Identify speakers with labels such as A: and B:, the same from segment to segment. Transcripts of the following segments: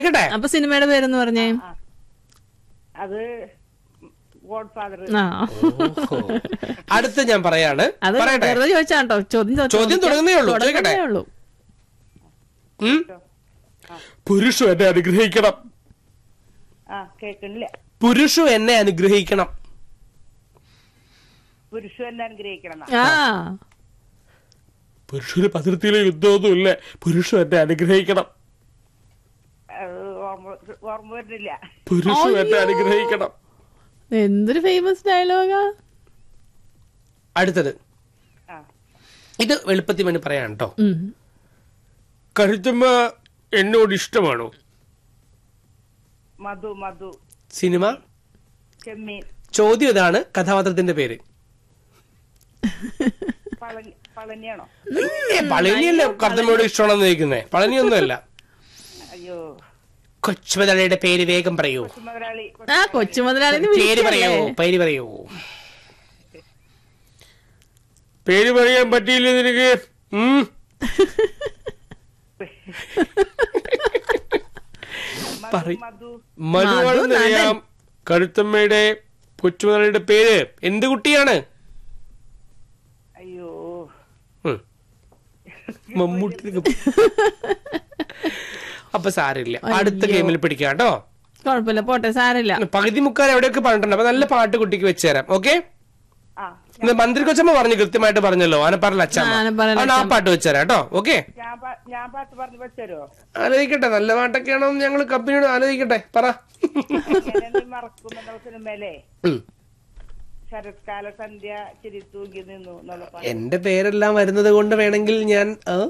A: കേട്ടെ
B: അപ്പൊ സിനിമയുടെ പേരെന്ന് പറഞ്ഞേ
C: അത് ഗോഡ് ഫാദർ
B: ആ
A: ഓഹോ. അടുത്ത് ഞാൻ പറയാണ്
B: അത്
A: പറയട്ടെ
B: വെറുതെ ചോദിച്ചാട്ടോ ചോദ്യം ചോദിച്ചാ
A: ചോദ്യം
B: ചോദിക്കാം.
A: തുടങ്ങുന്നേ ഉള്ളൂ.
B: തുടങ്ങുന്നേ
A: ചോദിക്കട്ടെ?
B: ഉള്ളൂ
A: ഉം? പുരുഷു എന്നെ അനുഗ്രഹിക്കണം
C: ആ കേൾക്കണില്ല
A: പുരുഷു എന്നെ അനുഗ്രഹിക്കണം
C: പുരുഷു എന്നെ അനുഗ്രഹിക്കണം എന്നാ.
B: ആ
A: പുരുഷന് പതിർത്തിയിലെ യുദ്ധമൊന്നും ഇല്ല പുരുഷു എന്നെ അനുഗ്രഹിക്കണം
C: അത് ഓർമ്മ ഓർമ്മ വരുന്നില്ല
A: പുരുഷു എന്നെ
B: അയ്യോ.
A: അനുഗ്രഹിക്കണം
B: എന്തൊരു ഫേമസ് ഡയലോഗാ
A: അടുത്തത്
C: ആ
A: ഇത് എളുപ്പത്തിൽ വേണ്ടി പറയാം കേട്ടോ
B: ഉം.
A: കഴുത്തമ്മ എന്നോട് ഇഷ്ടമാണോ
C: മധു മധു
A: സിനിമ
C: ചെമ്മീൻ
A: ചോദ്യം ഇതാണ് കഥാപാത്രത്തിന്റെ പേര്
C: പളനി പളനിയാണോ
A: ഏ, പളനിയല്ലേ കർത്തമ്മയോട് ഇഷ്ടമാണെന്ന് ചോദിക്കുന്നേ പളനിയൊന്നുമല്ല
C: അയ്യോ
A: കൊച്ചുമതലയുടെ പേര് വേഗം പറയൂ
C: മുതലാളി
B: ആ കൊച്ചു മുതലാളിന്ന്
A: പേര് പറയൂ
B: വിളിക്കല്ലേ
A: പേര് പറയൂ പേര് പറയാൻ പറ്റിയില്ല നിനക്ക് ഉം.
C: മധു
A: പറയ്.
C: മധു
A: മധുവാണെന്നറിയാം കഴുത്തമ്മയുടെ കൊച്ചുമതലയുടെ പേര് എന്ത് കുട്ടിയാണ്
C: അയ്യോ
A: ഉം. മമ്മൂട്ടി അപ്പൊ സാരില്ല അടുത്ത ഗെയിമിൽ പിടിക്കാം കേട്ടോ
B: കുഴപ്പമില്ല പോട്ടെ സാരമില്ല
A: പകുതി മുക്കാൽ എവിടെയൊക്കെ പറഞ്ഞിട്ടുണ്ട് അപ്പൊ നല്ല പാട്ട് കുട്ടിക്ക് വെച്ചുതരാം ഓക്കെ
C: ആ
A: ഇന്ന് മന്ത്രി കൊച്ചമ്മ പറഞ്ഞു കൃത്യമായിട്ട് പറഞ്ഞല്ലോ ആനപ്പാറൽ അച്ഛമ്മ
B: ആനപ്പാറൽ
A: അതുകൊണ്ട് ആ പാട്ട് വെച്ചുതരാം കേട്ടോ ഓക്കെ
C: ഞാൻ പാ- ഞാൻ പാട്ട് പറഞ്ഞു വെച്ചോ
A: ആലോചിക്കട്ടെ നല്ല പാട്ടൊക്കെയാണോ ഞങ്ങൾ കമ്പനിയോട് ആലോചിക്കട്ടെ പറ
C: ഇങ്ങനെ നീ മറക്കും എന്നുള്ള സിനിമയിലെ
A: ഉം.
C: ശരത്കാല സന്ധ്യ ചിരി തൂങ്ങി നിന്നു എന്നുള്ള പാട്ട്
A: എന്റെ പേരെല്ലാം വരുന്നത് കൊണ്ട് വേണമെങ്കിൽ ഞാൻ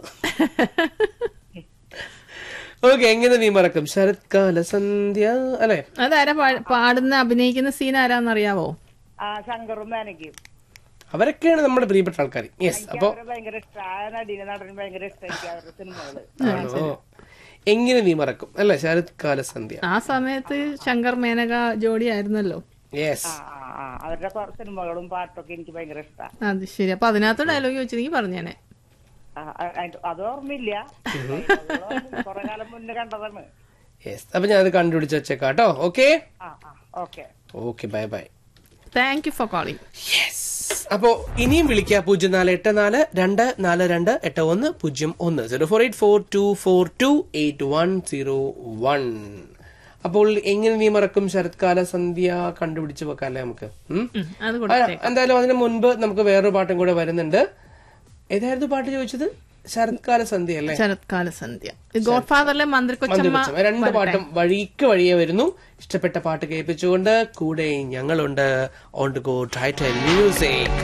A: ഓക്കെ എങ്ങനെ നീ മറക്കും ശരത്കാല സന്ധ്യ അല്ലെ
B: അതാരാ പാ- പാടുന്ന അഭിനയിക്കുന്ന സീൻ ആരാന്നറിയാവോ
C: ആ ശങ്കറും മേനയ്ക്കും
A: അവരൊക്കെയാണ് നമ്മുടെ പ്രിയപ്പെട്ട ആൾക്കാർ യെസ്
C: എനിക്ക്
A: അപ്പൊ
C: അവരെ ഭയങ്കര ഇഷ്ടം ആ നടീനെ നടനും ഭയങ്കര ഇഷ്ടം എനിക്ക് അവരുടെ സിനിമകള്
A: ആണോ എങ്ങനെ നീ മറക്കും അല്ലെ ശരത്കാല സന്ധ്യ
B: ആ സമയത്ത് ശങ്കർ മേനക ജോഡി ആയിരുന്നല്ലോ
A: യെസ്
C: ആ ആ ആ അവരുടെ കുറെ സിനിമകളും പാട്ടൊക്കെ എനിക്ക് ഭയങ്കര ഇഷ്ടമാണ്
B: അത് ശരി അപ്പൊ അതിനകത്ത് ഡയലോഗ് ചോദിച്ചെങ്കിൽ പറഞ്ഞേനെ
C: അത് ഓർമ്മയില്ല കൊറേ കാലം മുന്നേ കണ്ടതാണ്
A: യെസ് അപ്പൊ ഞാൻ അത് കണ്ടുപിടിച്ച് വെച്ചേക്കാം കേട്ടോ ഓക്കെ
C: ആ ആ okay
A: okay bye bye
B: thank you for calling
A: yes അപ്പോ ഇനിയും വിളിക്കുക പൂജ്യം നാല് എട്ട് നാല് രണ്ട് നാല് രണ്ട് എട്ട് ഒന്ന് പൂജ്യം ഒന്ന് zero four eight four two four two eight one zero one അപ്പോൾ എങ്ങനെ നീ മറക്കും ശരത്കാല സന്ധ്യ കണ്ടുപിടിച്ച് വെക്കാല്ലേ നമുക്ക് ഉം?
B: അത്
A: ആ,
B: കൊടുത്തേ
A: എന്തായാലും അതിന് മുൻപ് നമുക്ക് വേറൊരു പാട്ടും കൂടെ വരുന്നുണ്ട് ഏതായിരുന്നു പാട്ട് ചോദിച്ചത് ശരത്കാല സന്ധ്യ അല്ലേ
B: ശരത്കാല സന്ധ്യ ഗോഡ് ഫാദറിലെ മന്ത്രി കൊച്ചമ്മ
A: മന്ത്രികൊച്ചമ്മ. രണ്ട് പാട്ടും വഴിക്ക് വഴിയെ വരുന്നു ഇഷ്ടപ്പെട്ട പാട്ട് കേൾപ്പിച്ചുകൊണ്ട് കൂടെ ഞങ്ങളുണ്ട് on to go title music